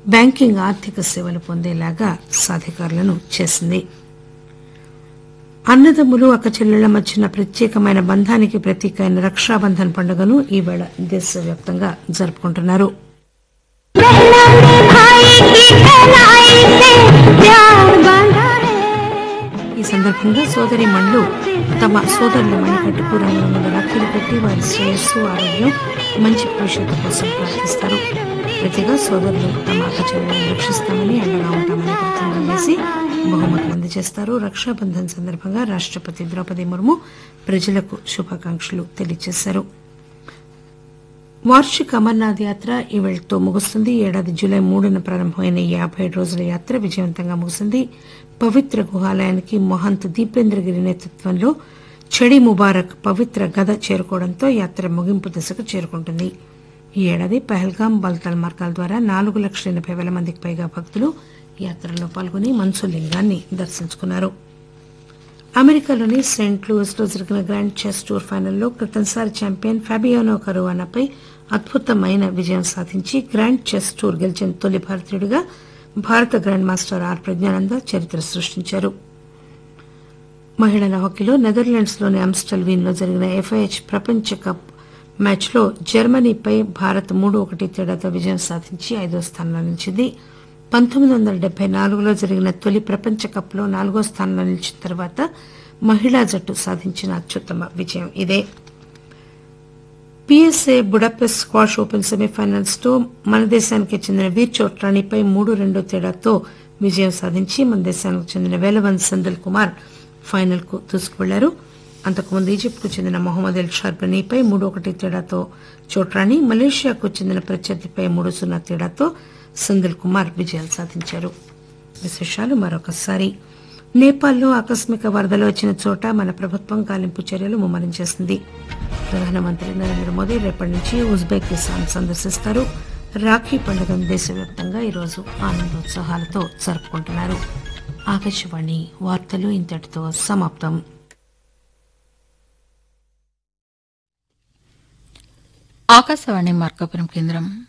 banking ఆర్థిక సేవలు పొందేలాగా సాధికారులను చేసింది అన్నదమ్ములు అక్కచెల్లెళ్ల మధ్యన ప్రత్యేకమైన బంధానికి ప్రతీక అయిన రక్షాబంధన్ పండుగను ఈవేళ దేశవ్యాప్తంగా జరుపుకుంటున్నారు बहनों ने भाई की कलाई से प्यार बांधा है ఈ సందర్భంగా సోదరి మణులు తమ సోదరుల మణికట్టుకు రంగురంగుల రాఖీలు పెట్టి వారి శ్రేయస్సు ఆరోగ్యం మంచి భవిష్యత్తు కోసం ప్రార్థిస్తారు ప్రతిగా సోదరులు తమ అక్కచెల్లెలను రక్షిస్తామని అండగా ఉంటామని ప్రతిజ్ఞ చేసి బహుమతులు అందజేస్తారు రక్షాబంధన్ సందర్భంగా రాష్టపతి ద్రౌపది ముర్ము ప్రజలకు శుభాకాంక్షలు తెలియజేశారు వార్షిక అమర్నాథ్ యాత్ర ఈవేళతో ముగుస్తుంది ఈ ఏడాది జూలై మూడున ప్రారంభమైన ఈ యాభై ఏడు రోజుల యాత్ర విజయవంతంగా ముగిసింది పవిత్ర గుహాలయానికి మహంత్ దీపేంద్రగిరి నేతృత్వంలో చెడి ముబారక్ పవిత్ర గద చేరుకోవడంతో యాత్ర ముగింపు దశకు చేరుకుంటుంది ఈ ఏడాది పహల్గాం బల్తాల్ మార్గాల ద్వారా నాలుగు లక్షల ఎనభై వేల మందికి పైగా భక్తులు యాత్రలో పాల్గొని మన్సులింగాన్ని దర్శించుకున్నారు అమెరికాలోని సెయింట్ లూయిస్ లో జరిగిన గ్రాండ్ చెస్ టూర్ ఫైనల్లో క్రితంసారి ఛాంపియన్ ఫాబియానో కరువానాపై అద్భుతమైన విజయం సాధించి గ్రాండ్ చెస్ టూర్ గెలిచిన తొలి భారతీయుడిగా భారత గ్రాండ్ మాస్టర్ ఆర్ ప్రజ్ఞానంద చరిత్ర సృష్టించారు మహిళల హాకీలో నెదర్లాండ్స్ లోని అమ్స్టల్ వీన్ లో జరిగిన ఎఫ్ఐహెచ్ ప్రపంచ కప్ మ్యాచ్ లో జర్మనీపై భారత్ మూడు ఒకటి తేడాతో విజయం సాధించి ఐదో స్థానంలో నిలిచింది పంతొమ్మిది వందల డెబ్బై నాలుగులో జరిగిన తొలి ప్రపంచ కప్ లో నాలుగో స్థానంలో నిలిచిన తర్వాత మహిళా జట్టు సాధించిన అత్యుత్తమ విజయం ఇదే PSA Budapest squash open semifinals లో మన దేశానికి చెందిన వీర్ చోట్రాణిపై మూడు రెండు తేడాతో విజయం సాధించి మన దేశానికి చెందిన వేలవన్ సందల్ కుమార్ ఫైనల్ కు దూసుకువెళ్లారు అంతకుముందు ఈజిప్ట్ కు చెందిన మొహమ్మద్ ఎల్ షార్బనీపై మూడు ఒకటి తేడాతో చోట్రాణి మలేషియాకు చెందిన ప్రత్యర్థిపై మూడు సున్నా తేడాతో సందల్ కుమార్ విజయాలు సాధించారు విశేషాలు మరొకసారి నేపాల్లో ఆకస్మిక వరదలు వచ్చిన చోట మన ప్రభుత్వం గాలింపు చర్యలు ముమ్మరం చేసింది ప్రధానమంత్రి నరేంద్ర మోదీ రేపటి నుంచి ఉజ్బెకిస్తాన్ సందర్శిస్తారు రాఖీ పండుగను దేశవ్యాప్తంగా ఈరోజు ఆనందోత్సాహాలతో జరుపుకుంటున్నారు ఆకాశవాణి వార్తలు ఇంతటితో సమాప్తం ఆకాశవాణి మార్కాపురం కేంద్రం